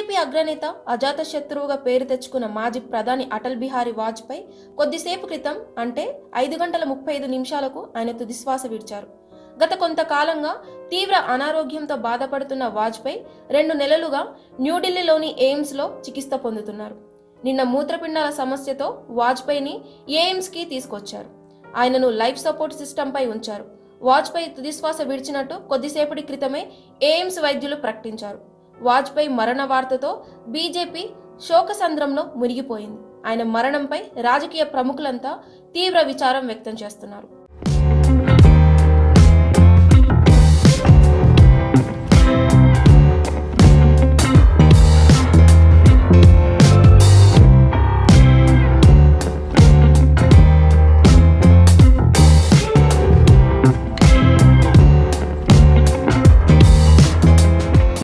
BJP అగ్రనేత అజాతశత్రువుగా పేరు తెచ్చుకున్న మాజీ ప్రధాని అటల్ బిహారీ వాజ్పేయి కొద్దిసేపు క్రితం అంటే ఐదు గంటల ముప్పై ఐదు నిమిషాలకు ఆయన తుదిశ్వాస విడిచారు గత కొంతకాలంగా తీవ్ర అనారోగ్యంతో బాధపడుతున్న వాజ్పేయి రెండు నెలలుగా న్యూఢిల్లీలోని ఎయిమ్స్లో చికిత్స పొందుతున్నారు నిన్న మూత్రపిండాల సమస్యతో వాజ్పేయిని ఎయిమ్స్కి తీసుకొచ్చారు ఆయనను లైఫ్ సపోర్ట్ సిస్టంపై ఉంచారు వాజ్పేయి తుదిశ్వాస విడిచినట్టు కొద్దిసేపటి క్రితమే ఎయిమ్స్ వైద్యులు ప్రకటించారు వాజ్పేయి మరణ వార్తతో బీజేపీ శోకసంద్రంలో మునిగిపోయింది ఆయన మరణంపై రాజకీయ ప్రముఖులంతా తీవ్ర విచారం వ్యక్తం చేస్తున్నారు